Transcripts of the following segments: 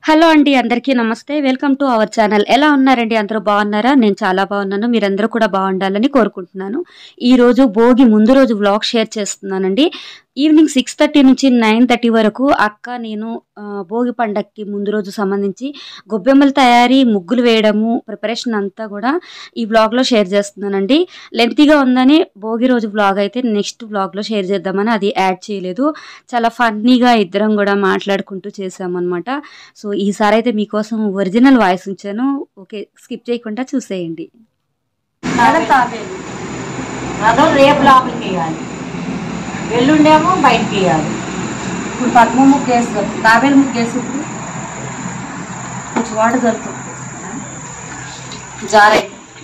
Hello అండి అందరికీ నమస్తే వెల్కమ్ టు అవర్ ఛానల్ ఎలా ఉన్నారండి అందరూ బాగున్నారా నేను చాలా బాగున్నాను మీరందరూ కూడా బాగుండాలని కోరుకుంటున్నాను ఈ రోజు భోగి ముందు రోజు వ్లాగ్ షేర్ చేస్తున్నానండి ఈవినింగ్ సిక్స్ థర్టీ నుంచి నైన్ థర్టీ వరకు అక్క నేను ఆ, భోగి పండక్కి ముందు రోజు సంబంధించి గొబ్బెమ్మల తయారీ ముగ్గులు వేయడము ప్రిపరేషన్ అంతా కూడా ఈ వ్లాగ్లో షేర్ చేస్తున్నానండి లెంతీగా ఉందని భోగి రోజు వ్లాగ్ అయితే నెక్స్ట్ వ్లాగ్లో షేర్ చేద్దామని అది యాడ్ చేయలేదు చాలా ఫన్నీగా ఇద్దరం కూడా మాట్లాడుకుంటూ చేసామన్నమాట సో ఈసారి అయితే మీకోసం ఒరిజినల్ వాయిస్ ఉంచాను ఓకే స్కిప్ చేయకుండా చూసేయండి అదో రేపు లోపలికి వేయాలి ఎల్లుండేమో బయటికి వేయాలి ఇప్పుడు పద్మ ముగ్గు వేసి తాబేలు ముగ్గు వేసి ఇప్పుడు కొంచెం వాటర్ జరుగుతుంది జారే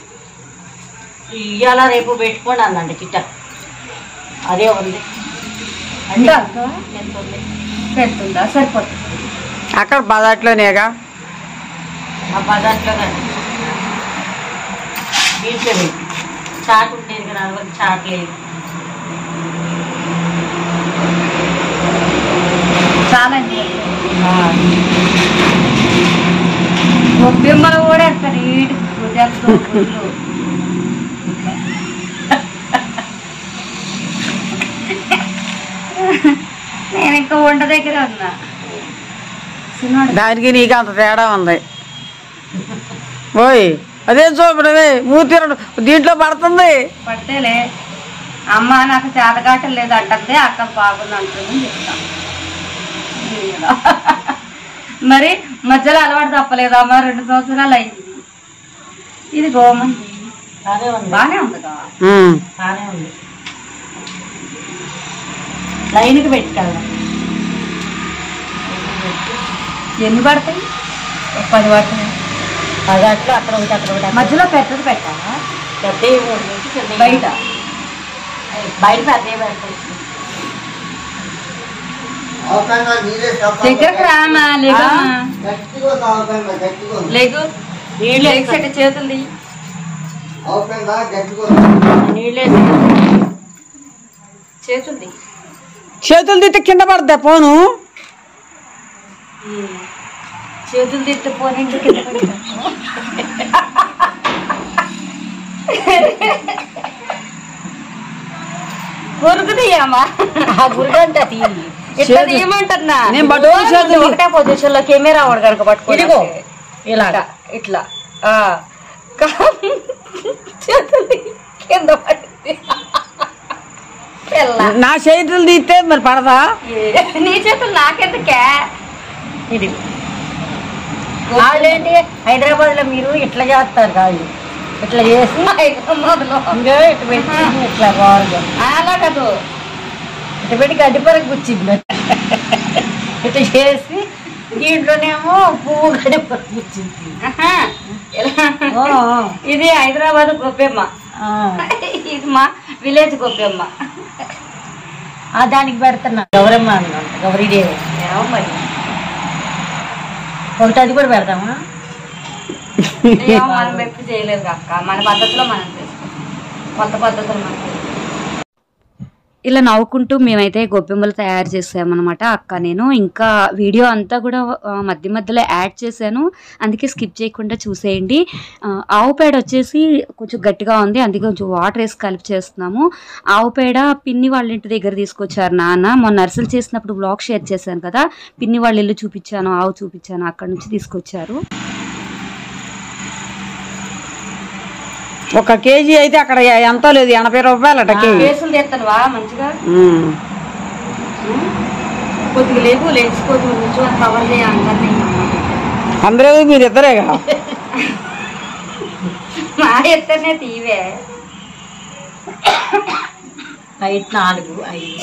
ఇవాళ రేపు పెట్టుకోండి అందండి కిట్ట అదే ఉంది అంటే అక్క ఎంత ఉంది పెడుతుందా సరిపోతుంది అక్కడ బజాట్లోనేగా ఆ పదార్థంలో కానీ దీంట్లో పెట్టి చాట్ ఉండేది కదా అరవై చాట్ లేదు చాలా గొబ్బెమ్మలు కూడా వేస్తారు ఈడు గుడ్డలతో గుడ్లు. నేను ఇంకా వంట దగ్గర ఉన్నా చిన్నోడు దానికి నీకు అంత తేడా ఉంది ఓయ్ అదేం చూపడమే మూర్తి రెండు దీంట్లో పడుతుంది పడితేలే అమ్మ నాకు చేతగాటం లేదు అంటుంది అక్క బాగుంది అంటుంది చెప్తాం మరి మధ్యలో అలవాటు తప్పలేదు అమ్మ రెండు సంవత్సరాలు అయింది ఇది గోమంది బాగానే ఉంది బాగానే ఉందిగా ఉమ్. బాగానే ఉంది లైన్కి పెట్టుకెళ్దాం ఎన్ని పడతాయి ఒక పది పడతాయి పదాట్లో అక్కడ ఒకటి అక్కడ ఒకటి అక్కడ మధ్యలో పెద్దది పెట్టాలా పెద్ద మూడు నుంచి చిన్న బయట బయట పెద్ద పెడతాయి దగ్గరకు రామా లేగమ్మా లేగు నీళ్ళు లేగు సెట్ చేతులు తీయి. నీళ్ళే చేతులు తీయి. చేతులు తిట్టి కింద పడద్దా ఫోను చేతులు తిట్టు పోనీ కింద పడిపోతా. గురుకు తీయమ్మా ఆ గురిగంట తీ ఇట్లా తీయమంటున్నా నేను బటుకు చేతులు ఒకటే పొజిషన్ లో కెమెరా వాడు కనుక పట్టుకో ఇదిగో ఇలా ఇట్లా ఆ కా- చేతులు తీయి. కింద పడింది పిల్ల నా చేతులు తీస్తే మరి పడదా నీ చేతులు నాకెందుకే ఇది వాళ్ళేంటి హైదరాబాద్ లో మీరు ఇట్లా చేస్తారు కాదు ఇట్లా చేసి మొదలు ఇంకా ఇటు పెట్టి ఇట్లా బాగా అలా కాదు ఇటు పెట్టి గడ్డి పరకు కూర్చింది ఇట్లా చేసి దీంట్లోనేమో పువ్వు గడ్డి పరకు కూర్చింది ఆహా. ఇలా. ఓ, ఇది హైదరాబాద్ గొప్పెమ్మ ఆ. ఇది మా విలేజ్ గొప్పెమ్మ ఆ దానికి పెడుతున్నా గౌరమ్మ అన్నమాట గౌరీదేవి ఏమో మరి ఒకటి అది కూడా పెడతామా ఏమో మనం ఎప్పుడు చేయలేదు అక్క మన పద్ధతిలో మనం చేసుకుంటాం కొత్త పద్ధతులు మనం చేసుకుంటాం. ఇలా నవ్వుకుంటూ మేమైతే గొబ్బెమ్మలు తయారు చేసామన్నమాట అక్క నేను ఇంకా వీడియో అంతా కూడా ఆ, మధ్య మధ్యలో యాడ్ చేశాను అందుకే స్కిప్ చేయకుండా చూసేయండి ఆ, ఆవు పేడ వచ్చేసి కొంచెం గట్టిగా ఉంది అందుకే కొంచెం వాటర్ వేసి కలిపి చేస్తున్నాము ఆవు పేడ పిన్ని వాళ్ళ ఇంటి దగ్గర తీసుకొచ్చారు నాన్న మొన్న అరిసెలు చేసినప్పుడు బ్లాగ్ షేర్ చేశాను కదా పిన్ని వాళ్ళ ఇల్లు చూపించాను ఆవు చూపించాను అక్కడ నుంచి తీసుకొచ్చారు ఒక కేజీ అయితే అక్కడ ఎంత లేదు ఎనభై రూపాయలు అట కేజీ కేసులు తెస్తానువా మంచిగా ఉమ్. కొద్దిగా లేవు లేచిపోతు కొంచెం కవర్ చేయ అందరినీ అందరూ మీరు ఇద్దరేగా మా ఎత్తనే తీవే బయట నాలుగు ఐదు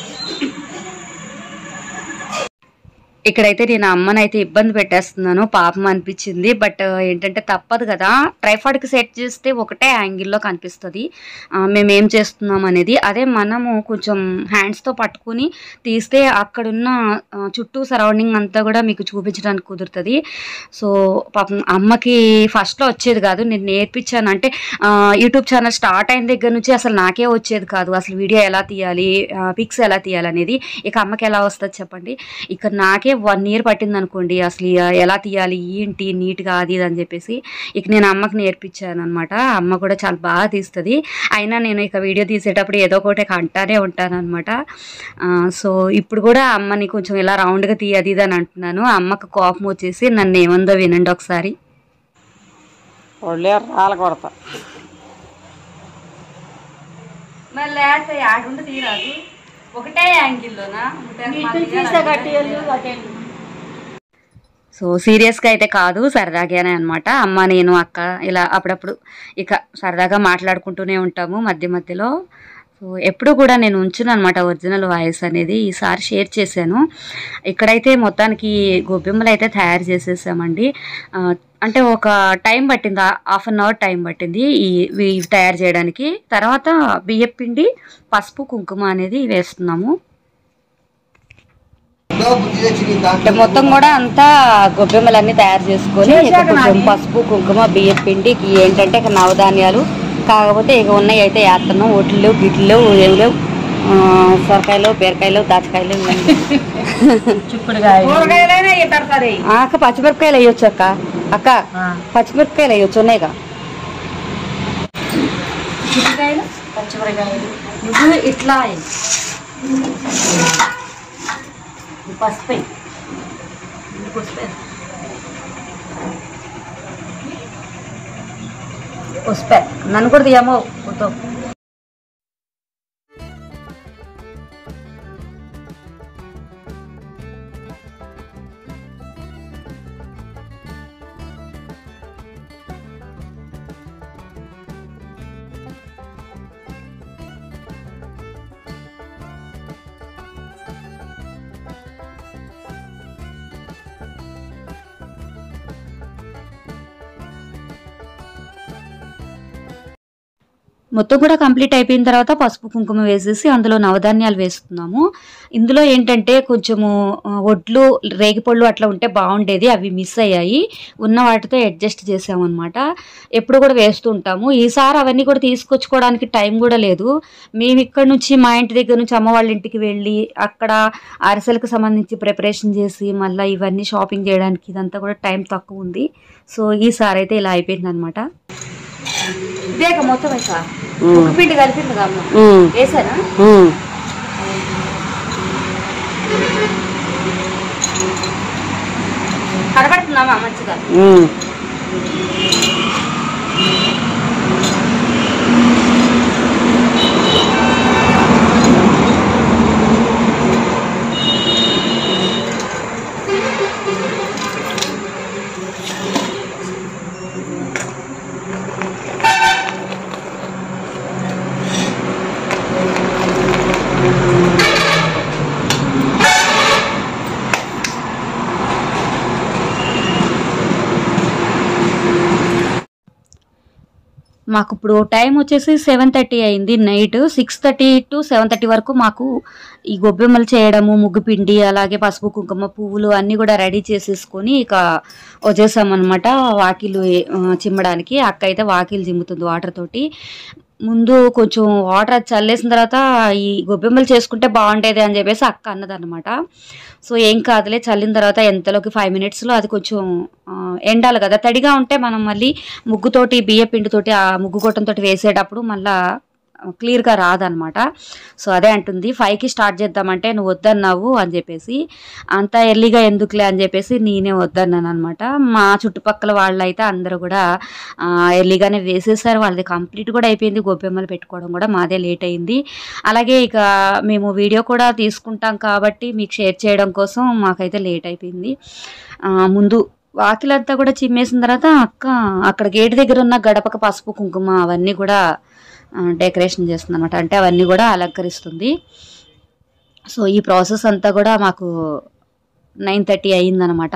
ఇక్కడైతే నేను అమ్మనైతే ఇబ్బంది పెట్టేస్తున్నాను పాపం అనిపించింది బట్ ఏంటంటే తప్పదు కదా ట్రైఫాడ్కి సెట్ చేస్తే ఒకటే యాంగిల్లో కనిపిస్తుంది ఆ, మేము ఏం చేస్తున్నాం అనేది అదే మనము కొంచెం హ్యాండ్స్తో పట్టుకుని తీస్తే అక్కడున్న ఆ, చుట్టూ సరౌండింగ్ అంతా కూడా మీకు చూపించడానికి కుదురుతుంది సో పాపం అమ్మకి ఫస్ట్లో వచ్చేది కాదు నేను నేర్పించాను అంటే ఆ, యూట్యూబ్ ఛానల్ స్టార్ట్ అయిన దగ్గర నుంచి అసలు నాకే వచ్చేది కాదు అసలు వీడియో ఎలా తీయాలి పిక్స్ ఎలా తీయాలి అనేది ఇక అమ్మకి ఎలా వస్తుంది చెప్పండి ఇక నాకే తీయడానికే వన్ ఇయర్ పట్టింది అనుకోండి అసలు ఇక ఎలా తీయాలి ఏంటి నీట్గా అది ఇది అని చెప్పేసి ఇక నేను అమ్మకి నేర్పించాను అనమాట అమ్మ కూడా చాలా బాగా తీస్తుంది అయినా నేను ఇక వీడియో తీసేటప్పుడు ఏదో ఒకటి అంటానే ఉంటాను అనమాట సో ఇప్పుడు కూడా అమ్మని కొంచెం ఇలా రౌండ్గా తీయది ఇది అని అంటున్నాను అమ్మకు కోపం వచ్చేసి నన్ను ఏమందో వినండి ఒకసారి ఒళ్ళే రాళ్ళ కొడతా మరి లేకపోతే ఆడుండి తీరాదు ఒకటే యాంగిల్లోనా సో సీరియస్గా అయితే కాదు సరదాగానే అనమాట అమ్మ నేను అక్క ఇలా అప్పుడప్పుడు ఇక సరదాగా మాట్లాడుకుంటూనే ఉంటాము మధ్య మధ్యలో సో ఎప్పుడు కూడా నేను ఉంచును అనమాట ఒరిజినల్ వాయిస్ అనేది ఈసారి షేర్ చేశాను ఇక్కడైతే మొత్తానికి గోబెమ్మలు అయితే తయారు చేసేసామండి ఆ, అంటే ఒక టైం పట్టింది హాఫ్ అన్ అవర్ టైం పట్టింది ఈ ఇవి తయారు చేయడానికి తర్వాత బియ్యం పిండి పసుపు కుంకుమ అనేది వేస్తున్నాము అంటే మొత్తం కూడా అంతా గొబ్బెమ్మలన్నీ తయారు చేసుకొని ఇక కొంచెం పసుపు కుంకుమ బియ్యం పిండి ఇక ఏంటంటే ఇక నవధాన్యాలు కాకపోతే ఇక ఉన్నాయి అయితే వేస్తున్నాం ఒట్లు గిట్లు ఏమి లేవు ఆ, సొరకాయలు బీరకాయలు దాచకాయలు ఇవన్నీ. చిక్కుడుకాయ కూరగాయలైనా ఇద్దరు ఆ, అక్క పచ్చిమిరపకాయలు వేయొచ్చు అక్క అక్క పచ్చిమిరపకాయలు వేయొచ్చు ఉన్నాయిగా చిక్కుడుకాయలు పచ్చిమిరకాయలు నువ్వు ఇట్లా పసుపు వస్తే నన్ను కూడా తీయమో ఫోటో మొత్తం కూడా కంప్లీట్ అయిపోయిన తర్వాత పసుపు కుంకుమ వేసేసి అందులో నవధాన్యాలు వేస్తున్నాము ఇందులో ఏంటంటే కొంచెము ఆ, వడ్లు రేగిపళ్ళు అట్లా ఉంటే బాగుండేది అవి మిస్ అయ్యాయి ఉన్న వాటితో అడ్జస్ట్ చేసామన్నమాట ఎప్పుడు కూడా వేస్తూ ఉంటాము ఈసారి అవన్నీ కూడా తీసుకొచ్చుకోవడానికి టైం కూడా లేదు మేము ఇక్కడ నుంచి మా ఇంటి దగ్గర నుంచి అమ్మ వాళ్ళ ఇంటికి వెళ్ళి అక్కడ అరిసెలకు సంబంధించి ప్రిపరేషన్ చేసి మళ్ళీ ఇవన్నీ షాపింగ్ చేయడానికి ఇదంతా కూడా టైం తక్కువ ఉంది సో ఈసారి అయితే ఇలా అయిపోయింది అనమాట ఇదేక మొత్తం వేసా ఉప్పు పిండి కలిపింది అమ్మ వేసానా కనబడుతుందమ్మా మంచిగా మాకు ఇప్పుడు టైం వచ్చేసి సెవెన్ థర్టీ అయింది night six thirty to seven thirty వరకు మాకు ఈ గొబ్బెమ్మలు చేయడము ముగ్గు పిండి అలాగే పసుపు కుంకుమ పువ్వులు అన్నీ కూడా రెడీ చేసేసుకొని ఇక వచ్చేసామన్నమాట వాకిలు ఆ, చిమ్మడానికి అక్క అయితే వాకిలు చిమ్ముతుంది వాటర్ తోటి ముందు కొంచెం వాటర్ అది చల్లేసిన తర్వాత ఈ గొబ్బెమ్మలు చేసుకుంటే బాగుండేది అని చెప్పేసి అక్క అన్నదన్నమాట సో ఏం కాదులే చల్లిన తర్వాత ఎంతలోకి ఫైవ్ మినిట్స్లో అది కొంచెం ఆ, ఎండాలి కదా తడిగా ఉంటే మనం మళ్ళీ ముగ్గుతోటి బియ్య పిండితోటి ఆ ముగ్గు గొట్టంతోటి వేసేటప్పుడు మళ్ళా క్లియర్గా రాదనమాట సో అదే అంటుంది ఫైవ్కి స్టార్ట్ చేద్దామంటే నువ్వు వద్దన్నావు అని చెప్పేసి అంత ఎర్లీగా ఎందుకులే అని చెప్పేసి నేనే వద్దన్నాను అనమాట మా చుట్టుపక్కల వాళ్ళు అయితే అందరూ కూడా ఆ, ఎర్లీగానే వేసేసారు వాళ్ళది కంప్లీట్ కూడా అయిపోయింది గొబ్బెమ్మలు పెట్టుకోవడం కూడా మాదే లేట్ అయింది అలాగే ఇక మేము వీడియో కూడా తీసుకుంటాం కాబట్టి మీకు షేర్ చేయడం కోసం మాకైతే లేట్ అయిపోయింది ఆ, ముందు వాకిలంతా కూడా చిమ్మేసిన తర్వాత అక్క అక్కడ గేట్ దగ్గర ఉన్న గడపక పసుపు కుంకుమ అవన్నీ కూడా ఆ, డెకరేషన్ చేస్తుంది అనమాట అంటే అవన్నీ కూడా అలంకరిస్తుంది సో ఈ ప్రాసెస్ అంతా కూడా మాకు నైన్ థర్టీ అయిందనమాట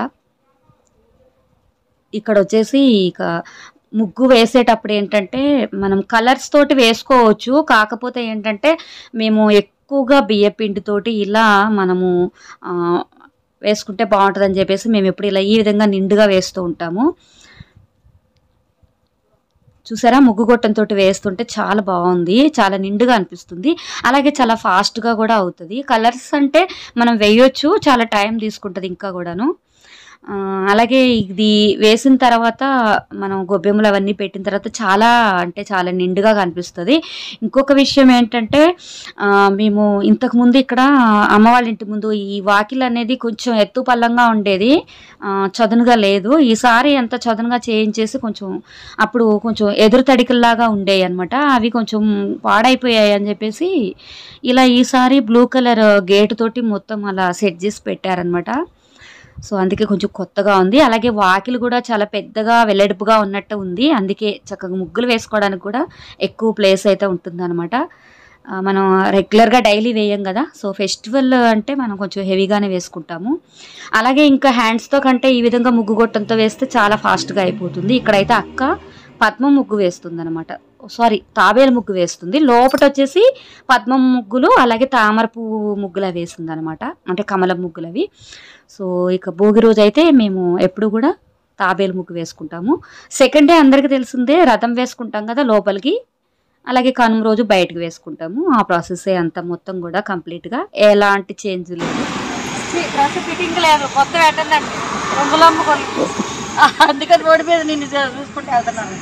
ఇక్కడ వచ్చేసి ఇక ముగ్గు వేసేటప్పుడు ఏంటంటే మనం కలర్స్ తోటి వేసుకోవచ్చు కాకపోతే ఏంటంటే మేము ఎక్కువగా బియ్య పిండితోటి ఇలా మనము ఆ, వేసుకుంటే బాగుంటుందని చెప్పేసి మేము ఎప్పుడు ఇలా ఈ విధంగా నిండుగా వేస్తూ ఉంటాము చూసారా ముగ్గు గొట్టంతో వేస్తుంటే చాలా బాగుంది చాలా నిండుగా అనిపిస్తుంది అలాగే చాలా ఫాస్ట్గా కూడా అవుతుంది కలర్స్ అంటే మనం వేయొచ్చు చాలా టైం తీసుకుంటుంది ఇంకా కూడాను ఆ, అలాగే ఇది వేసిన తర్వాత మనం గొబ్బెమ్మలు అవన్నీ పెట్టిన తర్వాత చాలా అంటే చాలా నిండుగా కనిపిస్తుంది ఇంకొక విషయం ఏంటంటే ఆ, మేము ఇంతకు ముందు ఇక్కడ అమ్మ వాళ్ళ ఇంటి ముందు ఈ వాకిల్ అనేది కొంచెం ఎత్తు పల్లంగా ఉండేది ఆ, చదునుగా లేదు ఈసారి ఎంత చదునుగా చేయించేసి కొంచెం అప్పుడు కొంచెం ఎదురు తడికల్లాగా ఉండేవి అనమాట అవి కొంచెం పాడైపోయాయి అని చెప్పేసి ఇలా ఈసారి బ్లూ కలర్ గేట్ తోటి మొత్తం అలా సెట్ చేసి పెట్టారనమాట సో అందుకే కొంచెం కొత్తగా ఉంది అలాగే వాకిలు కూడా చాలా పెద్దగా వెల్లడిపుగా ఉన్నట్టు ఉంది అందుకే చక్కగా ముగ్గులు వేసుకోవడానికి కూడా ఎక్కువ ప్లేస్ అయితే ఉంటుందన్నమాట ఆ, మనం రెగ్యులర్గా డైలీ వేయం కదా సో ఫెస్టివల్ అంటే మనం కొంచెం హెవీగానే వేసుకుంటాము అలాగే ఇంకా హ్యాండ్స్తో కంటే ఈ విధంగా ముగ్గు గొట్టంతో వేస్తే చాలా ఫాస్ట్గా అయిపోతుంది ఇక్కడైతే అక్క పద్మం ముగ్గు వేస్తుంది అనమాట సారీ తాబేలు ముగ్గు వేస్తుంది లోపట వచ్చేసి పద్మం ముగ్గులు అలాగే తామర పువ్వు ముగ్గులు అవి వేస్తుంది అనమాట అంటే కమలం ముగ్గులు అవి సో ఇక భోగి రోజు అయితే మేము ఎప్పుడు కూడా తాబేలు ముగ్గు వేసుకుంటాము సెకండ్ డే అందరికీ తెలిసిందే రథం వేసుకుంటాం కదా లోపలికి అలాగే కనుమ రోజు బయటకు వేసుకుంటాము ఆ ప్రాసెస్ అంతా మొత్తం కూడా కంప్లీట్గా ఎలాంటి చేంజ్ లేదు డ్రెస్ ఫిట్టింగ్ లేదు కొత్త పెట్టండి రంగులు అమ్ముకొని అందుకని రోడ్డు మీద నిన్ను చూ- చూసుకుంటూ వెళ్తున్నాను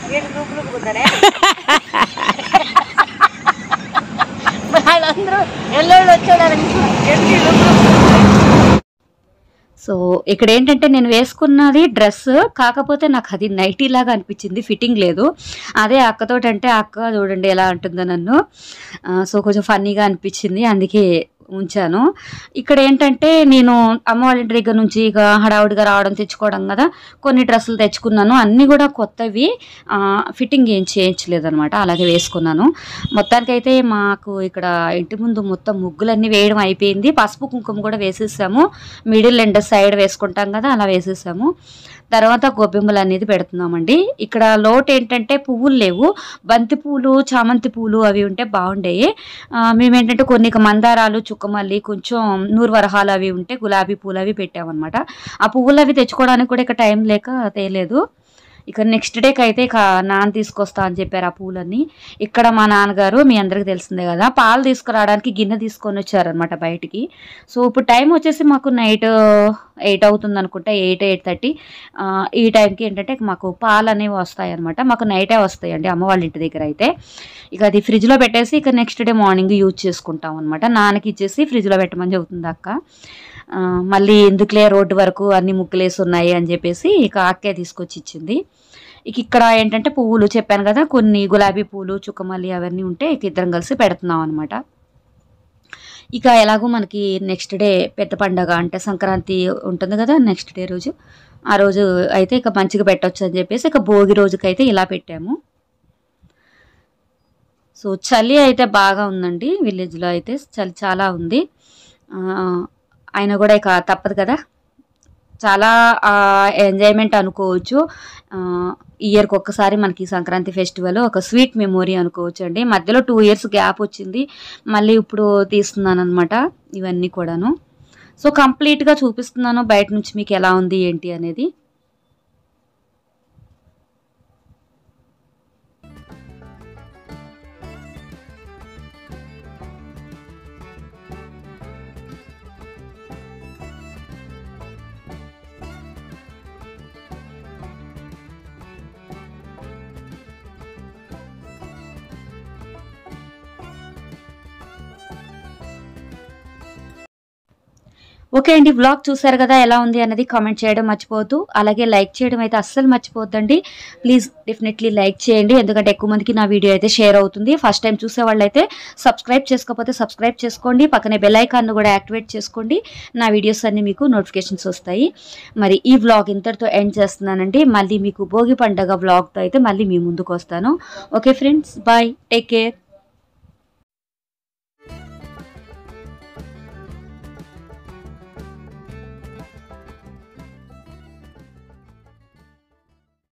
మరి వాళ్ళందరూ ఎల్లోళ్ళు వచ్చాడు ఏంటి సో ఇక్కడ ఏంటంటే నేను వేసుకున్నది డ్రెస్ కాకపోతే నాకు అది నైటీ లాగా అనిపించింది ఫిట్టింగ్ లేదు అదే అక్కతోటి అంటే అక్క చూడండి ఎలా అంటుందో నన్ను ఆ, సో కొంచెం ఫన్నీగా అనిపించింది అందుకే ఉంచాను ఇక్కడ ఏంటంటే నేను అమ్మ వాళ్ళ ఇంటి దగ్గర నుంచి ఇక హడావుడిగా రావడం తెచ్చుకోవడం కదా కొన్ని డ్రెస్సులు తెచ్చుకున్నాను అన్నీ కూడా కొత్తవి ఆ, ఫిట్టింగ్ ఏం చేయించలేదు అనమాట అలాగే వేసుకున్నాను మొత్తానికైతే మాకు ఇక్కడ ఇంటి ముందు మొత్తం ముగ్గులన్నీ వేయడం అయిపోయింది పసుపు కుంకుమ కూడా వేసేసాము మిడిల్ ఎండ్ సైడ్ వేసుకుంటాం కదా అలా వేసేసాము తర్వాత గొబ్బెమ్మలు అనేది పెడుతున్నామండి ఇక్కడ లోటు ఏంటంటే పువ్వులు లేవు బంతి పూలు చామంతి పూలు అవి ఉంటే బాగుండేవి ఆ, మేమేంటంటే కొన్ని ఇక మందారాలు చుక్కమల్లి కొంచెం నూరు వరహాలు అవి ఉంటే గులాబీ పూలు అవి పెట్టామన్నమాట ఆ పువ్వులు అవి తెచ్చుకోవడానికి కూడా ఇక టైం లేక తేలేదు ఇక నెక్స్ట్ డేకి అయితే ఇక నాన్న తీసుకొస్తా అని చెప్పారు ఆ పూలన్నీ ఇక్కడ మా నాన్నగారు మీ అందరికి తెలిసిందే కదా పాలు తీసుకురావడానికి గిన్నె తీసుకొని వచ్చారనమాట బయటికి సో ఇప్పుడు టైం వచ్చేసి మాకు నైట్ ఎయిట్ అవుతుంది అనుకుంటా ఎయిట్ ఎయిట్ థర్టీ ఈ టైంకి ఏంటంటే మాకు పాలు అనేవి వస్తాయి అనమాట మాకు నైటే వస్తాయండి అమ్మ వాళ్ళ ఇంటి దగ్గర అయితే ఇక అది ఫ్రిడ్జ్లో పెట్టేసి ఇక నెక్స్ట్ డే మార్నింగ్ యూజ్ చేసుకుంటాం అనమాట నాన్నకి ఇచ్చేసి ఫ్రిడ్జ్లో పెట్టమని చెబుతుంది అక్క ఆ, మళ్ళీ ఎందుకులే రోడ్డు వరకు అన్ని ముగ్గులేసి ఉన్నాయి అని చెప్పేసి ఇక అక్కే తీసుకొచ్చి ఇచ్చింది ఇక ఇక్కడ ఏంటంటే పువ్వులు చెప్పాను కదా కొన్ని గులాబీ పూలు చుక్కమల్లి అవన్నీ ఉంటే ఇక ఇద్దరం కలిసి పెడుతున్నాం అనమాట ఇక ఎలాగో మనకి నెక్స్ట్ డే పెద్ద పండగ అంటే సంక్రాంతి ఉంటుంది కదా నెక్స్ట్ డే రోజు ఆ రోజు అయితే ఇక మంచిగా పెట్టొచ్చు అని చెప్పేసి ఇక భోగి రోజుకైతే ఇలా పెట్టాము సో చలి అయితే బాగా ఉందండి విలేజ్లో అయితే చలి చాలా ఉంది ఆ, అయినా కూడా ఇక తప్పదు కదా చాలా ఎంజాయ్మెంట్ అనుకోవచ్చు ఇయర్కి ఒక్కసారి మనకి సంక్రాంతి ఫెస్టివల్ ఒక స్వీట్ మెమొరీ అనుకోవచ్చు అండి మధ్యలో టూ ఇయర్స్ గ్యాప్ వచ్చింది మళ్ళీ ఇప్పుడు తీస్తున్నాను అనమాట ఇవన్నీ కూడాను సో కంప్లీట్గా చూపిస్తున్నాను బయట నుంచి మీకు ఎలా ఉంది ఏంటి అనేది ఓకే అండి వ్లాగ్ చూసారు కదా ఎలా ఉంది అన్నది కామెంట్ చేయడం మర్చిపోవద్దు అలాగే లైక్ చేయడం అయితే అస్సలు మర్చిపోవద్దండి ప్లీజ్ డెఫినెట్లీ లైక్ చేయండి ఎందుకంటే ఎక్కువ మందికి నా వీడియో అయితే షేర్ అవుతుంది ఫస్ట్ టైం చూసే వాళ్ళైతే సబ్స్క్రైబ్ చేసుకోకపోతే సబ్స్క్రైబ్ చేసుకోండి పక్కనే బెల్ ఐకాన్ను కూడా యాక్టివేట్ చేసుకోండి నా వీడియోస్ అన్ని మీకు నోటిఫికేషన్స్ వస్తాయి మరి ఈ వ్లాగ్ ఇంతటితో ఎండ్ చేస్తున్నానండి మళ్ళీ మీకు భోగి పండగ వ్లాగ్తో అయితే మళ్ళీ మీ ముందుకు వస్తాను okay friends bye take care